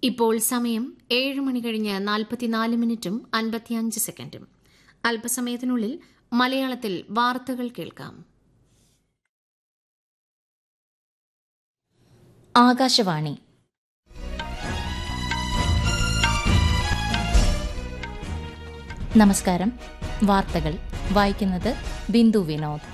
ഇപ്പോൾ സമയം ഏഴ് മണി കഴിഞ്ഞ് നാൽപ്പത്തിനാല് മിനിറ്റും അൻപത്തിയഞ്ച് സെക്കൻഡും അല്പസമയത്തിനുള്ളിൽ മലയാളത്തിൽ വാർത്തകൾ കേൾക്കാം ആകാശവാണി നമസ്കാരം വാർത്തകൾ വായിക്കുന്നത് ബിന്ദു വിനോദ്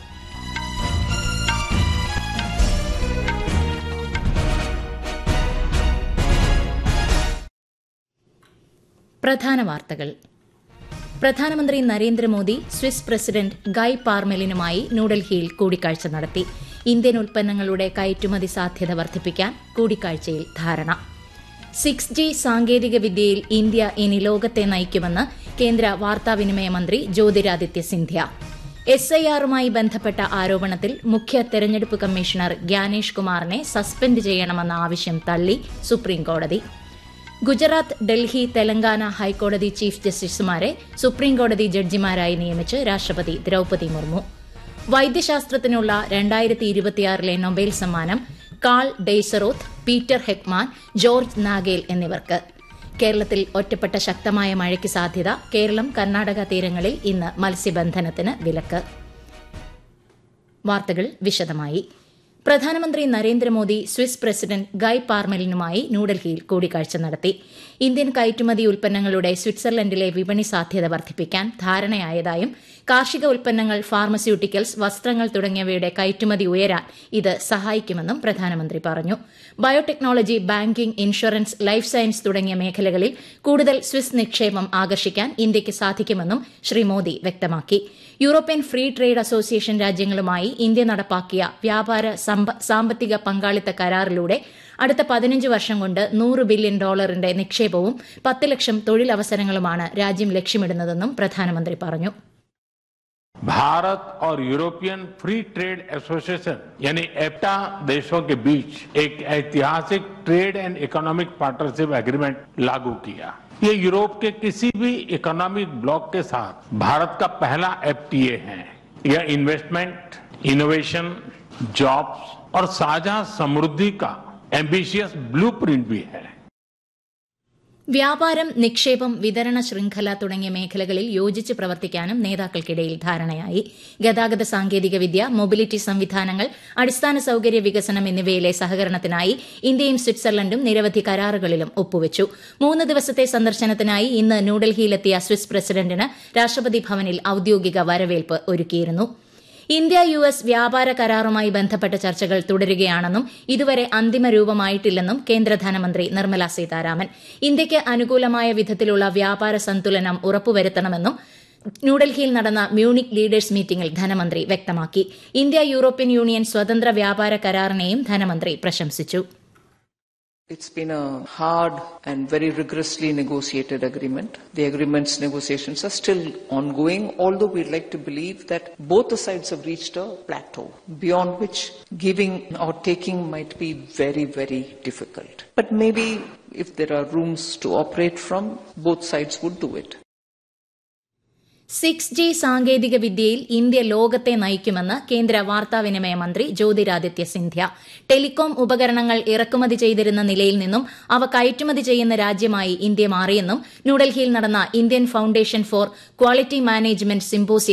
പ്രധാന വാർത്തകൾ പ്രധാനമന്ത്രി നരേന്ദ്രമോദി സ്വിസ് പ്രസിഡന്റ് ഗൈ പാർമെലിനുമായി ന്യൂഡൽഹിയിൽ കൂടിക്കാഴ്ച നടത്തി ഇന്ത്യൻ ഉൽപ്പന്നങ്ങളുടെ കയറ്റുമതി സാധ്യത വർദ്ധിപ്പിക്കാൻ കൂടിക്കാഴ്ചയിൽ ധാരണ സിക്സ് ജി സാങ്കേതിക വിദ്യയിൽ ഇന്ത്യ ഇനി ലോകത്തെ നയിക്കുമെന്ന് കേന്ദ്ര വാർത്താവിനിമയ മന്ത്രി ജ്യോതിരാദിത്യ സിന്ധ്യ എസ് ഐ ആറുമായി ബന്ധപ്പെട്ട ആരോപണത്തിൽ മുഖ്യ തെരഞ്ഞെടുപ്പ് കമ്മീഷണർ ഗ്യാനേഷ് കുമാറിനെ സസ്പെൻഡ് ചെയ്യണമെന്ന ആവശ്യം തള്ളി സുപ്രീംകോടതി ഗുജറാത്ത് ഡൽഹി തെലങ്കാന ഹൈക്കോടതി ചീഫ് ജസ്റ്റിസുമാരെ സുപ്രീംകോടതി ജഡ്ജിമാരായി നിയമിച്ച് രാഷ്ട്രപതി ദ്രൌപതി മുർമു വൈദ്യശാസ്ത്രത്തിനുള്ള രണ്ടായിരത്തി ഇരുപത്തിയാറിലെ നൊബേൽ സമ്മാനം Karl Deisseroth Peter Heckman George Nagel എന്നിവർക്ക് കേരളത്തിൽ ഒറ്റപ്പെട്ട ശക്തമായ മഴയ്ക്ക് സാധ്യത കേരളം കർണാടക തീരങ്ങളിൽ ഇന്ന് മത്സ്യബന്ധനത്തിന് വിലക്ക് വാർത്തകൾ വിശദമായി പ്രധാനമന്ത്രി നരേന്ദ്രമോദി സ്വിസ് പ്രസിഡന്റ് ഗൈ പാർമെലിനുമായി ന്യൂഡൽഹിയിൽ കൂടിക്കാഴ്ച നടത്തി ഇന്ത്യൻ കയറ്റുമതി ഉൽപ്പന്നങ്ങളുടെ സ്വിറ്റ്സർലൻഡിലെ വിപണി സാധ്യത വർദ്ധിപ്പിക്കാൻ ധാരണയായതായും കാർഷിക ഉൽപ്പന്നങ്ങൾ ഫാർമസ്യൂട്ടിക്കൽസ് വസ്ത്രങ്ങൾ തുടങ്ങിയവയുടെ കയറ്റുമതി ഉയരാൻ ഇത് സഹായിക്കുമെന്നും പ്രധാനമന്ത്രി പറഞ്ഞു biotechnology banking insurance life science തുടങ്ങിയ മേഖലകളിൽ കൂടുതൽ സ്വിസ് നിക്ഷേപം ആകർഷിക്കാൻ ഇന്ത്യയ്ക്ക് സാധിക്കുമെന്നും ശ്രീ മോദി വ്യക്തമാക്കി യൂറോപ്യൻ ഫ്രീ ട്രേഡ് അസോസിയേഷൻ രാജ്യങ്ങളുമായി ഇന്ത്യ നടപ്പാക്കിയ വ്യാപാര സാമ്പത്തിക പങ്കാളിത്ത കരാറിലൂടെ അടുത്ത പതിനഞ്ച് വർഷം കൊണ്ട് നൂറ് ബില്യൺ ഡോളറിന്റെ നിക്ഷേപവും പത്ത് ലക്ഷം തൊഴിലവസരങ്ങളുമാണ് രാജ്യം ലക്ഷ്യമിടുന്നതെന്നും പ്രധാനമന്ത്രി പറഞ്ഞു भारत और यूरोपियन फ्री ट्रेड एसोसिएशन यानी एप्टा देशों के बीच एक ऐतिहासिक trade and economic partnership agreement लागू किया ये यूरोप के किसी भी इकोनॉमिक ब्लॉक के साथ भारत का पहला एफटीए है यह इन्वेस्टमेंट इनोवेशन जॉब्स और साझा समृद्धि का एम्बिशियस ब्लूप्रिंट भी है വ്യാപാരം നിക്ഷേപം വിതരണ ശൃംഖല തുടങ്ങിയ മേഖലകളിൽ യോജിച്ച് പ്രവർത്തിക്കാനും നേതാക്കൾക്കിടയിൽ ധാരണയായി ഗതാഗത സാങ്കേതികവിദ്യ മൊബിലിറ്റി സംവിധാനങ്ങൾ അടിസ്ഥാന സൌകര്യ വികസനം എന്നിവയിലെ സഹകരണത്തിനായി ഇന്ത്യയും സ്വിറ്റ്സർലൻഡും നിരവധി കരാറുകളിലും ഒപ്പുവച്ചു മൂന്ന് ദിവസത്തെ സന്ദർശനത്തിനായി ഇന്ന് ന്യൂഡൽഹിയിലെത്തിയ സ്വിസ് പ്രസിഡന്റിന് രാഷ്ട്രപതി ഭവനിൽ ഔദ്യോഗിക വരവേൽപ്പ് ഒരുക്കിയിരുന്നു ഇന്ത്യ യു എസ് വ്യാപാര കരാറുമായി ബന്ധപ്പെട്ട ചർച്ചകൾ തുടരുകയാണെന്നും ഇതുവരെ അന്തിമ രൂപമായിട്ടില്ലെന്നും കേന്ദ്ര ധനമന്ത്രി നിർമ്മല സീതാരാമൻ ഇന്ത്യയ്ക്ക് അനുകൂലമായ വിധത്തിലുള്ള വ്യാപാര സന്തുലനം ഉറപ്പുവരുത്തണമെന്നും ന്യൂഡൽഹിയിൽ നടന്ന മ്യൂണിക് ലീഡേഴ്സ് മീറ്റിംഗിൽ ധനമന്ത്രി വ്യക്തമാക്കി ഇന്ത്യ യൂറോപ്യൻ യൂണിയൻ സ്വതന്ത്ര വ്യാപാര കരാറിനെയും ധനമന്ത്രി പ്രശംസിച്ചു It's been a hard and very rigorously negotiated agreement. The agreement's negotiations are still ongoing, although we'd like to believe that both the sides have reached a plateau beyond which giving or taking might be very, very difficult. But maybe if there are rooms to operate from, both sides would do it. Six G സാങ്കേതിക വിദ്യയിൽ India ലോകത്തെ നയിക്കുമെന്ന് കേന്ദ്ര വാർത്താവിനിമയ മന്ത്രി Jyotiraditya Scindia telecom ഉപകരണങ്ങൾ ഇറക്കുമതി ചെയ്തിരുന്ന നിലയിൽ നിന്നും അവ കയറ്റുമതി ചെയ്യുന്ന രാജ്യമായി ഇന്ത്യ മാറിയെന്നും ന്യൂഡൽഹിയിൽ നടന്ന Indian foundation for quality management symposium